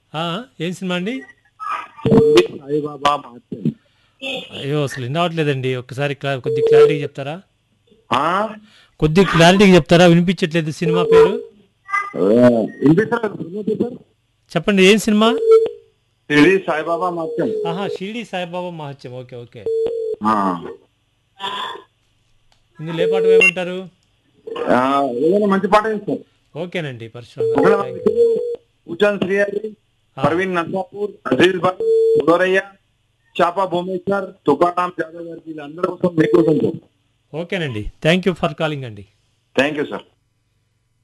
ఆ, ఏం సినిమా అండి సాయిబాబా మహత్యం అయ్యో అసలు వినవట్లేదండి ఒక్కసారి క్లా కొద్ది క్లారిటీగా చెప్తారా ఆ? కొద్ది క్లారిటీగా చెప్తారా వినిపించట్లేదు సినిమా పేరు ఏ, వినిపిస్తలేదు వినిపిస్తుంది సార్ చెప్పండి ఏం సినిమా షిరిడి సాయిబాబా మహత్యం ఆహా షిరిడి సాయిబాబా మహత్యం ఓకే ఓకే ఆ. ఇందులో ఏ పాట ఏమంటారు ఆ, ఏదైనా మంచి పాట సార్ ఓకేనండి పరశురామ్ గారు థాంక్ యూ. ఉచాన్ శ్రీహరి పర్వీన్ నర్సాపూర్ అజీజ్ భాయ్ సుగోరయ్య చాపా భువనేశ్వర్ తుకారాం జాదవ్ గారికి వీళ్ళందరి కోసం మీకోసం సార్ ఓకేనండి థ్యాంక్ యూ ఫర్ కాలింగ్ అండి థ్యాంక్ యూ సార్